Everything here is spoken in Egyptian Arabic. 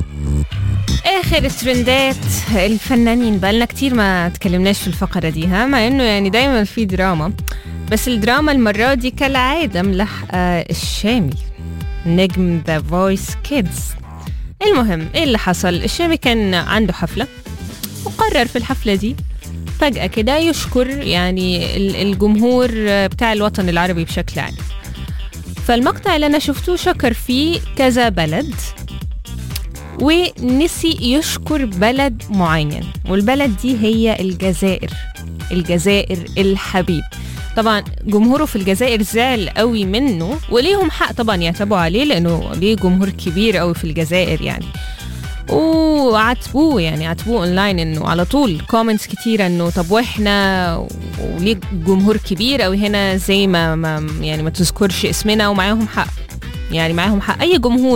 اخر الترندات الفنانين بقالنا كتير ما تكلمناش في الفقره دي ها مع انه يعني دايما في دراما بس الدراما المره دي كالعاده ملحقه الشامي نجم ذا فويس كيدز المهم ايه اللي حصل الشامي كان عنده حفله وقرر في الحفله دي فجأة كده يشكر يعني ال- الجمهور بتاع الوطن العربي بشكل عام فالمقطع اللي أنا شفته شكر فيه كذا بلد ونسي يشكر بلد معين والبلد دي هي الجزائر الجزائر الحبيب طبعا جمهوره في الجزائر زعل قوي منه وليهم حق طبعا يعتبوا عليه لانه ليه جمهور كبير قوي في الجزائر يعني وعاتبوه يعني عاتبوه اونلاين انه على طول كومنتس كتيره انه طب واحنا وليه جمهور كبير قوي هنا زي ما, ما يعني ما تذكرش اسمنا ومعاهم حق يعني معاهم حق اي جمهور